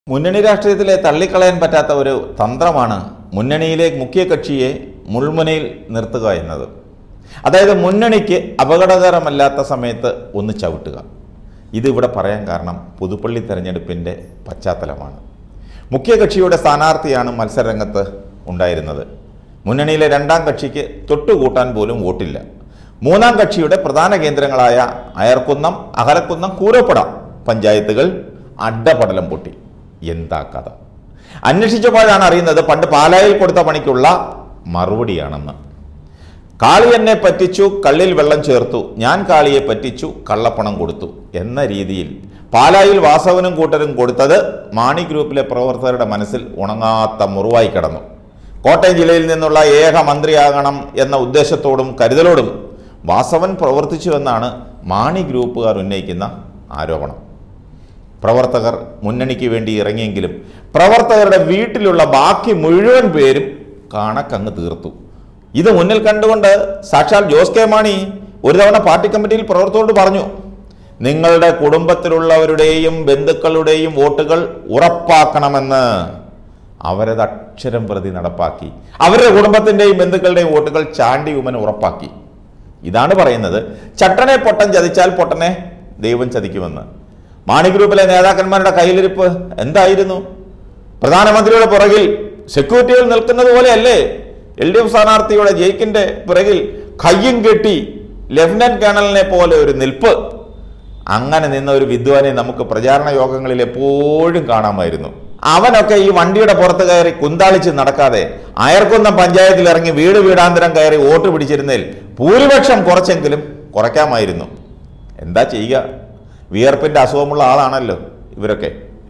മുന്നണി രാഷ്ട്രീയത്തിലെ തള്ളിക്കളയാൻ പറ്റാത്ത ഒരു തന്ത്രമാണ് മുന്നണിയിലെ മുഖ്യ കക്ഷിയെ മുൾമുനയിൽ നിർത്തുക എന്നത് അതായത് മുന്നണിക്ക് അപകടകരമല്ലാത്ത സമയത്ത് ഒന്ന് ചവിട്ടുക ഇത് ഇവിടെ പറയാൻ കാരണം പുതുപ്പള്ളി തെരഞ്ഞെടുപ്പിൻ്റെ പശ്ചാത്തലമാണ് മുഖ്യ കക്ഷിയുടെ സ്ഥാനാർത്ഥിയാണ് മത്സരരംഗത്ത് ഉണ്ടായിരുന്നത് മുന്നണിയിലെ രണ്ടാം കക്ഷിക്ക് തൊട്ടുകൂട്ടാൻ പോലും വോട്ടില്ല മൂന്നാം കക്ഷിയുടെ പ്രധാന കേന്ദ്രങ്ങളായ അയർക്കുന്നം അകലക്കുന്നം കൂരപ്പട പഞ്ചായത്തുകൾ അഡ്ഡപടലം പൊട്ടി എന്താ കഥ അന്വേഷിച്ചപ്പോഴാണ് അറിയുന്നത് പണ്ട് പാലായിൽ കൊടുത്ത പണിക്കുള്ള മറുപടിയാണെന്ന് കാളി എന്നെ പറ്റിച്ചു കള്ളിൽ വെള്ളം ചേർത്തു ഞാൻ കാളിയെ പറ്റിച്ചു കള്ളപ്പണം കൊടുത്തു എന്ന രീതിയിൽ പാലായിൽ വാസവനും കൂട്ടരും കൊടുത്തത് മാണി ഗ്രൂപ്പിലെ പ്രവർത്തകരുടെ മനസ്സിൽ ഉണങ്ങാത്ത മുറിവായി കിടന്നു കോട്ടയം ജില്ലയിൽ നിന്നുള്ള ഏക മന്ത്രിയാകണം എന്ന ഉദ്ദേശത്തോടും കരുതലോടും വാസവൻ പ്രവർത്തിച്ചുവെന്നാണ് മാണി ഗ്രൂപ്പുകാർ ഉന്നയിക്കുന്ന ആരോപണം പ്രവർത്തകർ മുന്നണിക്ക് വേണ്ടി ഇറങ്ങിയെങ്കിലും പ്രവർത്തകരുടെ വീട്ടിലുള്ള ബാക്കി മുഴുവൻ പേരും കണക്കങ്ങ് തീർത്തു ഇത് മുന്നിൽ കണ്ടുകൊണ്ട് സാക്ഷാൽ ജോസ് കെ മാണി ഒരു തവണ പാർട്ടി കമ്മിറ്റിയിൽ പ്രവർത്തകരോട് പറഞ്ഞു നിങ്ങളുടെ കുടുംബത്തിലുള്ളവരുടെയും ബന്ധുക്കളുടെയും വോട്ടുകൾ ഉറപ്പാക്കണമെന്ന് അവരത് അക്ഷരം പ്രതി നടപ്പാക്കി അവരുടെ കുടുംബത്തിൻ്റെയും ബന്ധുക്കളുടെയും വോട്ടുകൾ ചാണ്ടി ഉമ്മൻ ഉറപ്പാക്കി ഇതാണ് പറയുന്നത് ചട്ടനെ പൊട്ടൻ ചതിച്ചാൽ പൊട്ടനെ ദൈവം ചതിക്കുമെന്ന് മാണി ഗ്രൂപ്പിലെ നേതാക്കന്മാരുടെ കയ്യിലിരിപ്പ് എന്തായിരുന്നു പ്രധാനമന്ത്രിയുടെ പുറകിൽ സെക്യൂരിറ്റികൾ നിൽക്കുന്നത് പോലെയല്ലേ എൽ ഡി എഫ് സ്ഥാനാർത്ഥിയുടെ ജയിക്കിന്റെ പിറകിൽ കയ്യും കെട്ടി ലഫ്റ്റനന്റ് കേണലിനെ പോലെ ഒരു നിൽപ്പ് അങ്ങനെ നിന്ന ഒരു വിദ്വാനെ നമുക്ക് പ്രചാരണ യോഗങ്ങളിൽ എപ്പോഴും കാണാമായിരുന്നു അവനൊക്കെ ഈ വണ്ടിയുടെ പുറത്ത് കയറി കുന്താളിച്ച് നടക്കാതെ അയർക്കുന്നം പഞ്ചായത്തിൽ ഇറങ്ങി വീട് വീടാന്തരം കയറി വോട്ട് പിടിച്ചിരുന്നതിൽ ഭൂരിപക്ഷം കുറച്ചെങ്കിലും കുറയ്ക്കാമായിരുന്നു എന്താ ചെയ്യുക വിയർപ്പിന്റെ അസുഖമുള്ള ആളാണല്ലോ ഇവരൊക്കെ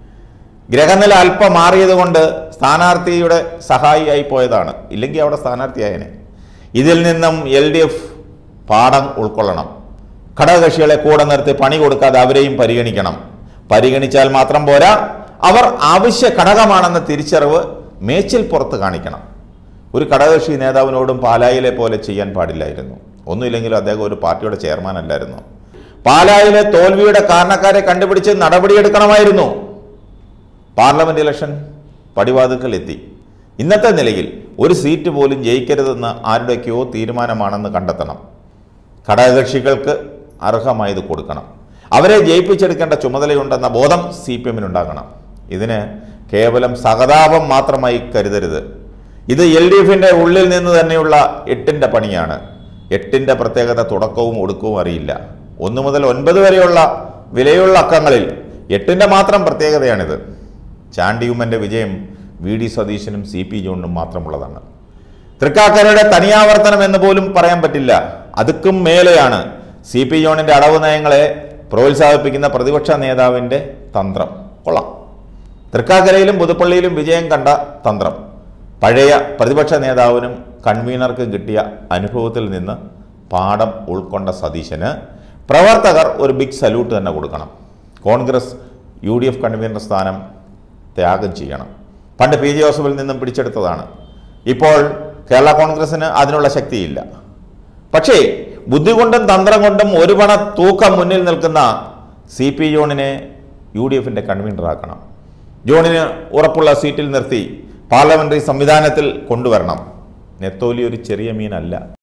ഗ്രഹനില അല്പം മാറിയത് കൊണ്ട് സ്ഥാനാർത്ഥിയുടെ സഹായിയായി പോയതാണ് ഇല്ലെങ്കിൽ അവിടെ സ്ഥാനാർത്ഥിയായനെ ഇതിൽ നിന്നും എൽ ഡി എഫ് പാഠം ഉൾക്കൊള്ളണം ഘടകകക്ഷികളെ കൂടെ നിർത്തി പണി കൊടുക്കാതെ അവരെയും പരിഗണിക്കണം പരിഗണിച്ചാൽ മാത്രം പോരാ അവർ ആവശ്യ ഘടകമാണെന്ന തിരിച്ചറിവ് മേച്ചിൽ പുറത്ത് കാണിക്കണം ഒരു ഘടകകക്ഷി നേതാവിനോടും പാലായിലെ പോലെ ചെയ്യാൻ പാടില്ലായിരുന്നു ഒന്നുമില്ലെങ്കിലും അദ്ദേഹം ഒരു പാർട്ടിയുടെ ചെയർമാൻ അല്ലായിരുന്നു പാലായിലെ തോൽവിയുടെ കാരണക്കാരെ കണ്ടുപിടിച്ച് നടപടിയെടുക്കണമായിരുന്നു പാർലമെന്റ് ഇലക്ഷൻ പടിവാതുക്കൽ എത്തി ഇന്നത്തെ നിലയിൽ ഒരു സീറ്റ് പോലും ജയിക്കരുതെന്ന് ആരുടെയൊക്കെയോ തീരുമാനമാണെന്ന് കണ്ടെത്തണം ഘടകകക്ഷികൾക്ക് അർഹമായത് കൊടുക്കണം അവരെ ജയിപ്പിച്ചെടുക്കേണ്ട ചുമതലയുണ്ടെന്ന ബോധം സി പി എമ്മിനുണ്ടാകണം ഇതിന് കേവലം സഹതാപം മാത്രമായി കരുതരുത് ഇത് എൽ ഡി എഫിൻ്റെ ഉള്ളിൽ നിന്ന് തന്നെയുള്ള എട്ടിൻ്റെ പണിയാണ് എട്ടിൻ്റെ പ്രത്യേകത തുടക്കവും ഒടുക്കവും അറിയില്ല ഒന്ന് മുതൽ ഒൻപത് വരെയുള്ള വിലയുള്ള അക്കങ്ങളിൽ എട്ടിൻ്റെ മാത്രം പ്രത്യേകതയാണിത് ചാണ്ടിയുമ്മൻ്റെ വിജയം വി ഡി സതീശനും സി പി ജോണിനും മാത്രമുള്ളതാണ് തൃക്കാക്കരയുടെ തനിയാവർത്തനം എന്ന് പോലും പറയാൻ പറ്റില്ല അതുക്കും മേലെയാണ് സി പി ജോണിന്റെ അടവ് നയങ്ങളെ പ്രോത്സാഹിപ്പിക്കുന്ന പ്രതിപക്ഷ നേതാവിന്റെ തന്ത്രം കൊള്ളാം തൃക്കാക്കരയിലും പുതുപ്പള്ളിയിലും വിജയം കണ്ട തന്ത്രം പഴയ പ്രതിപക്ഷ നേതാവിനും കൺവീനർക്കും കിട്ടിയ അനുഭവത്തിൽ നിന്ന് പാഠം ഉൾക്കൊണ്ട സതീശന് പ്രവർത്തകർ ഒരു ബിഗ് സല്യൂട്ട് തന്നെ കൊടുക്കണം Congress U D F convener സ്ഥാനം ത്യാഗം ചെയ്യണം പണ്ട് പി ജെ ജോസഫിൽ നിന്നും പിടിച്ചെടുത്തതാണ് ഇപ്പോൾ കേരള കോൺഗ്രസിന് അതിനുള്ള ശക്തിയില്ല പക്ഷേ ബുദ്ധി കൊണ്ടും തന്ത്രം കൊണ്ടും ഒരു പണ തൂക്കം മുന്നിൽ നിൽക്കുന്ന സി പി ജോണിനെ യു ഡി എഫിൻ്റെ കൺവീനറാക്കണം ജോണിന് ഉറപ്പുള്ള സീറ്റിൽ നിർത്തി പാർലമെന്ററി സംവിധാനത്തിൽ കൊണ്ടുവരണം നെത്തോലി ഒരു ചെറിയ മീനല്ല